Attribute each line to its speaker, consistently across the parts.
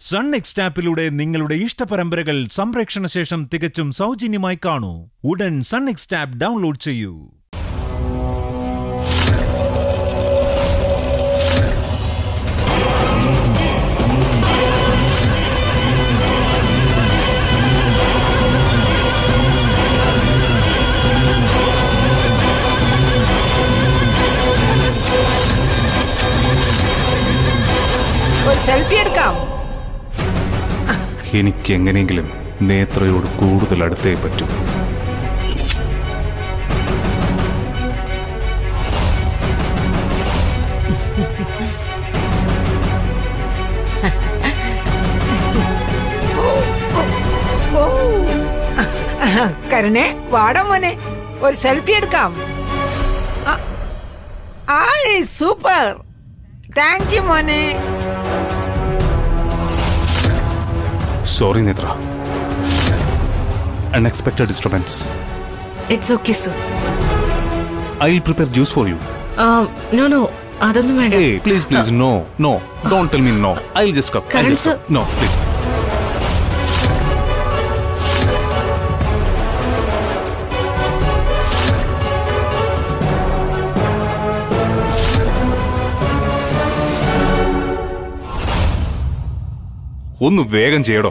Speaker 1: Sun എക്സ്റ്റാപ്പിലൂടെ നിങ്ങളുടെ ഇഷ്ടപരമ്പരകൾ സംപ്രേക്ഷണ ശേഷം തികച്ചും സൗജന്യമായി കാണൂ ഉടൻ സൺ എക്സ്റ്റാപ്പ് ഡൗൺലോഡ് ചെയ്യൂ
Speaker 2: ഒരു സെൽഫി എടുക്കാം
Speaker 3: എനിക്ക് എങ്ങനെയെങ്കിലും നേത്രയോട് കൂടുതൽ അടുത്തേ പറ്റൂ
Speaker 2: ഓ കരുണേ വാടാ മോനെ ഒരു സെൽഫി എടുക്കാം ആ, ആയ് സൂപ്പർ താങ്ക് യു മോനെ
Speaker 3: sorry Nethra unexpected disturbance
Speaker 4: it's okay sir
Speaker 3: I will prepare juice for you
Speaker 4: no no അതൊന്നും വേണ്ട
Speaker 3: ഏയ് please please no no don't tell me no I will just come I
Speaker 4: Karan
Speaker 3: just
Speaker 4: sir.
Speaker 3: No please ഒന്ന് വേഗം ചെയ്യടോ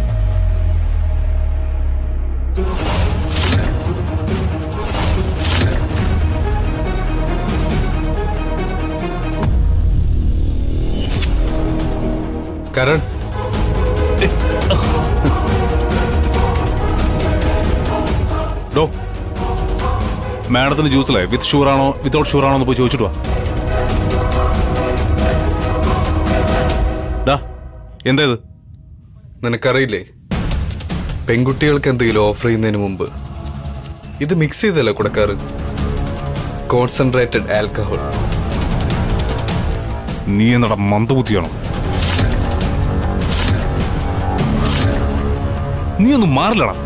Speaker 5: കരൺ
Speaker 3: ഡോ മാഡത്തിന് ജ്യൂസിലെ with sugar ആണോ വിത്തൗട്ട് ഷുഗർ ആണോ എന്ന് പോയി ചോദിച്ചിട്ട് വാ ഡാ എന്താ ഇത്
Speaker 5: നിനക്കറിയില്ലേ പെൺകുട്ടികൾക്ക് എന്തെങ്കിലും ഓഫർ ചെയ്യുന്നതിന് മുമ്പ് ഇത് മിക്സ് ചെയ്തല്ലേ കൊടുക്കാറ് കോൺസെൻട്രേറ്റഡ് ആൽക്കഹോൾ
Speaker 3: നീ എന്നടാ മന്ദബുദ്ധിയാണോ നീ ഒന്ന് മാറില്ലടാ